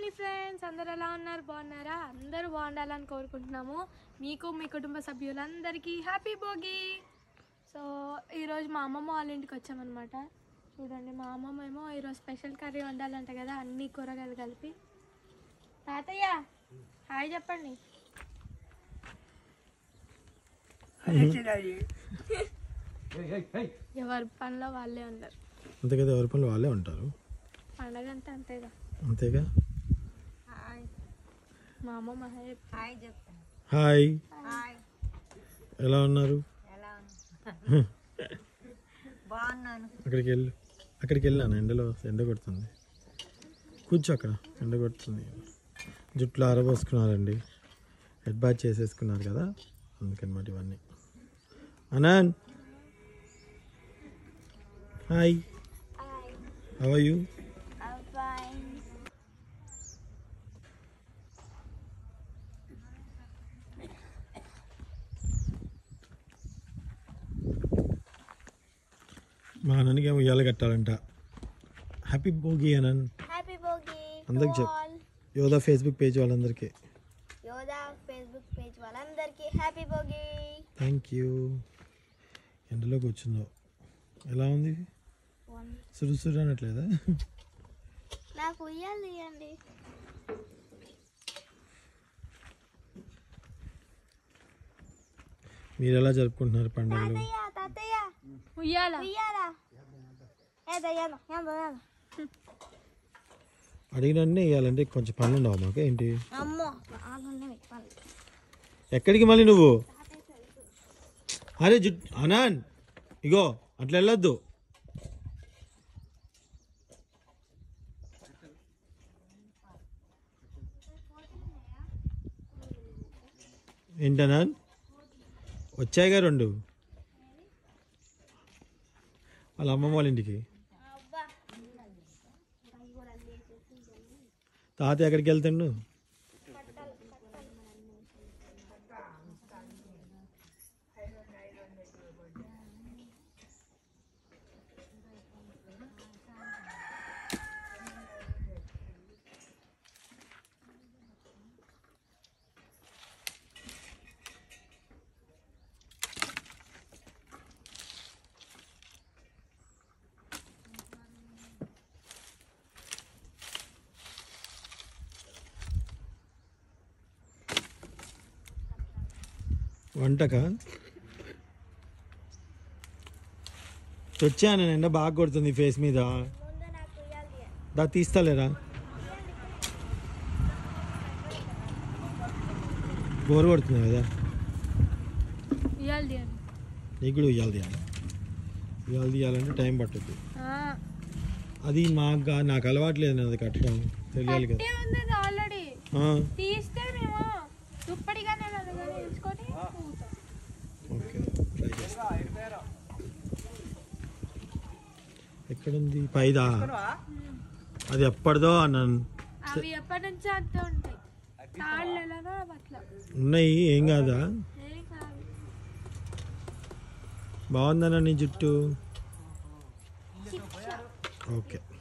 Friends అందరు ఎలా ఉన్నారు బాగున్నారా అందరూ బాగుండాలని కోరుకుంటున్నాము మీకు మీ కుటుంబ సభ్యులందరికీ హ్యాపీ భోగి సో ఈరోజు మా అమ్మమ్మ వాళ్ళ ఇంటికి వచ్చామన్నమాట చూడండి మా అమ్మమ్మ ఏమో ఈరోజు స్పెషల్ కర్రీ వండాలంట కదా అన్ని కూరగాయలు కలిపి తాతయ్య హాయ్ చెప్పండి ఎవరి పనిలో వాళ్ళే ఉన్నారు అంతే కదా ఎవరి పనులు వాళ్ళే ఉంటారు పండగ అంటే అంతేగా అంతేగా మా అమ్మమ్మ హాయ్ హాయ్ చెప్తాను హాయ్ హాయ్ ఎలా ఉన్నారు ఎలా బాగున్నాను అక్కడికి వెళ్ళు అక్కడికి వెళ్ళాను ఎండలో ఎండ కొడుతుంది కూర్చో అక్కడ ఎండ కొడుతుంది జుట్లు ఆరబోసుకున్నారండి హెడ్ బాత్ చేసేసుకున్నారు కదా అందుకనమాట ఇవన్నీ అనాన్ హాయ్ హవ్ యూ మా అన్ననికి ఉయ్యాల కట్టాలంట హ్యాపీ భోగి అనన్ హ్యాపీ భోగి అందరికి చెప్ యోధా ఫేస్బుక్ పేజ్ వాళ్ళందరికీ యోధా ఫేస్బుక్ పేజ్ వాళ్ళందరికీ హ్యాపీ భోగి థ్యాంక్ యూ ఎండలో కూర్చున్నావు ఎలా ఉంది సురుసురు అనట్లేదా నాకు ఉయ్యాలు తీయండి మీరు ఎలా జరుపుకుంటున్నారు పండుగలు తాతయ్య తాతయ్య ఉయ్యాల ఉయ్యాలా ఏదో ఏదో ఏదో ఏదో అడిగినన్నీ ఇవ్వాలంటే కొంచెం పనులు ఉండవు మాకు ఏంటి అమ్మో బాగున్నవి పనులు ఎక్కడికి మళ్ళీ నువ్వు అరే జుట్ అనాన్ ఇగో అట్లా వెళ్ళొద్దు ఏంటనాన్ వచ్చాయిగా రెండు వాళ్ళ అమ్మమ్మ వాళ్ళ ఇంటికి తాత ఎక్కడికి వెళ్తాడు వంటకా వచ్చాను ఎండ బాగా కొడుతుంది ఫేస్ మీద ముందు నాకు ఉయ్యాలు తీయండి దా తీస్తాలేరా బోర్ కొడుతుంది కదా ఉయ్యాల తీయండి నీకు కూడా ఉయ్యాలి తీయాలి ఉయ్యాలి తీయాలంటే టైం పట్టుద్ది అది మాకు గా- నాకు అలవాట్లేదు నేను అది కట్టడం తెలియాలి కదా కట్టే ఉంది ఆల్రెడీ ఆ, తీస్తే మేము దుప్పటిగానే నలుగురు ఎంచుకొని ఊగుతాం. ఓకే ట్రై చేస్తా ఎక్కడుంది పైదా అది ఎప్పటిదో అన్నాను అవి ఎప్పటి నుంచో అంతే ఉంటాయి తాళ్ళు ఎలాగో అవి అట్లా ఉన్నాయి ఏం కాదా ఏం కాదు బాగుందన్న నీ జుట్టు ఓకే